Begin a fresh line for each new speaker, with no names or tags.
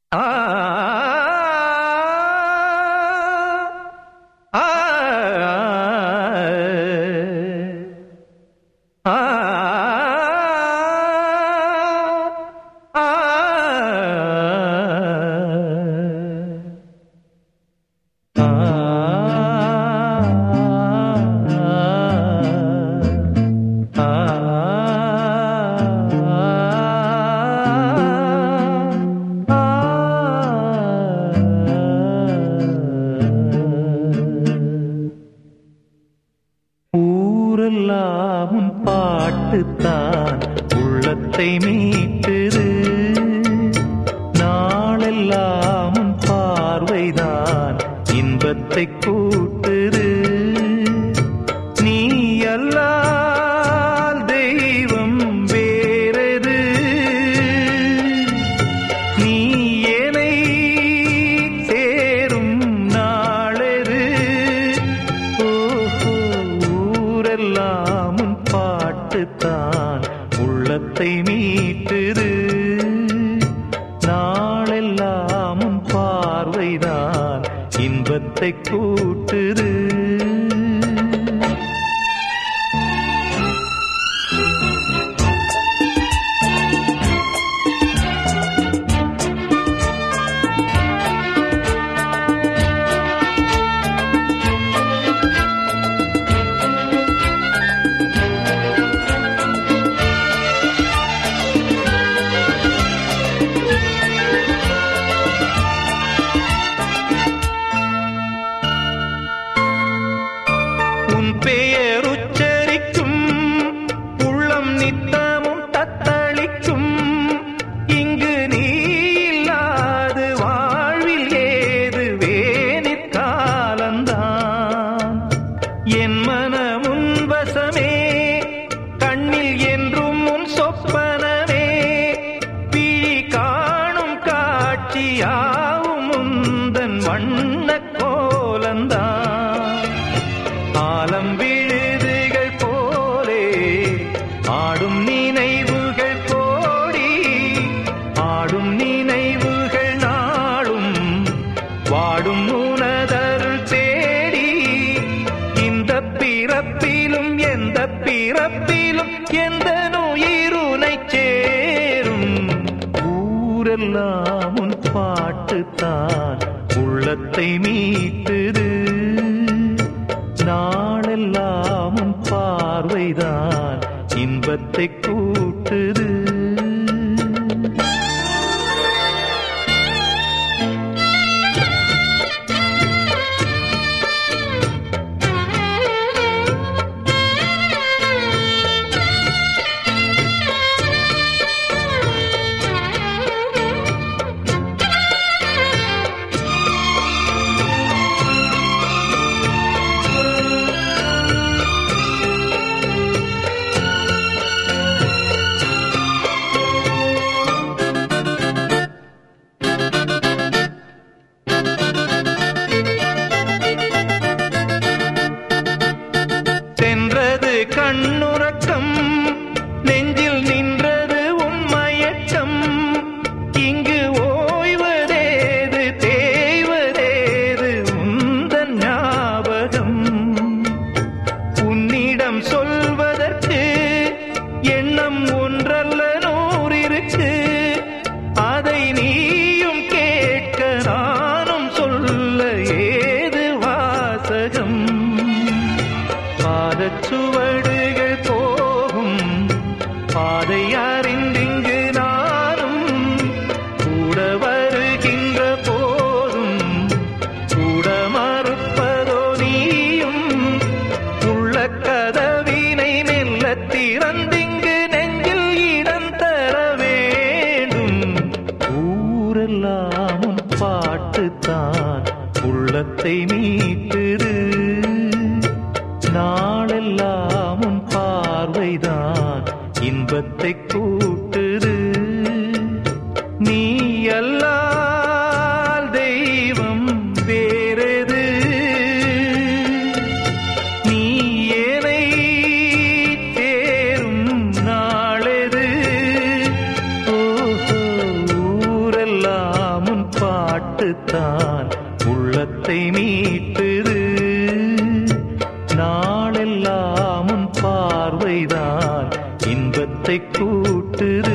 ஆ ஆ ஆ ஊரெல்லாம் உன் பாட்டுத்தான் உள்ளத்தை மீட்டுது நாளெல்லாம் உன் பார்வைதான் இன்பத்தை கூட்டுது நீ அல்லால் தெய்வம் வேறது நீ என்னை சேரும் நாளெது ஓஹோ ஊரெல்லாம் உன் பாட்டுத்தான் உள்ளத்தை மீட்டுது நாளெல்லாம் உன் பார்வைதான் இன்பத்தை கூட்டுது உன் பெயர் உச்சரிக்கும் உள்ளம் நித்தமும் தத்தளிக்கும் இங்கு நீ இல்லாது வாழ்வில் ஏது வேணிற் காலந்தான் என் மனமுன் வசமே கண்ணில் என்றும் உன் சொப்பனமே பிழி காணும் காட்சியாவும் உந்தன் வண்ண கோலந்தான் ஆலம் விழுதுகள் போலே ஆடும் நினைவுகள் கோடி ஆடும் நினைவுகள் நாளும் வாடும் உனதருள் தேடி இந்த பிறப்பிலும் எந்த பிறப்பிலும் எந்த நுயிருனை சேரும் ஊரெல்லாம் உன் பாட்டுத்தான் உள்ளத்தை மீட்டுது நாளெல்லாம் உன் பார்வைதான் இன்பத்தை கூட்டுது சென்றது கண்ணுறக்கம் நெஞ்சில் நின்றது உன் மயக்கம் இங்கு ஓய்வதேது தேய்வதேது உந்தன் ஞாபகம் உன்னிடம் சொல்வதற்கு எண்ணம் ஒன்றல்ல நூறிருக்கு அதை நீயும் கேட்க நானும் சொல்ல ஏது வாசகம் பாதச்சுவடுகள் போகும் பாதை அறிந்திங்கு நானும் கூட வருகின்ற போதும் கூட மறுப்பதோ நீயும் உள்ள கதவினை மெல்ல திறந்திங்கு நெஞ்சில் இடம் தர வேண்டும் ஊரெல்லாம் உன் பாட்டுத்தான் உள்ளத்தை மீட்டுது நாளெல்லாம் உன் பார்வைதான் இன்பத்தை கூட்டுது நீ அல்லால் தெய்வம் வேறது நீ ஏனை தேரும் நாளெது ஓஹோ ஊரெல்லாம் உன் பாட்டுத்தான் உள்ளத்தை மீட்டுது நாளெல்லாம் உன் பார்வைதான் இன்பத்தை கூட்டுது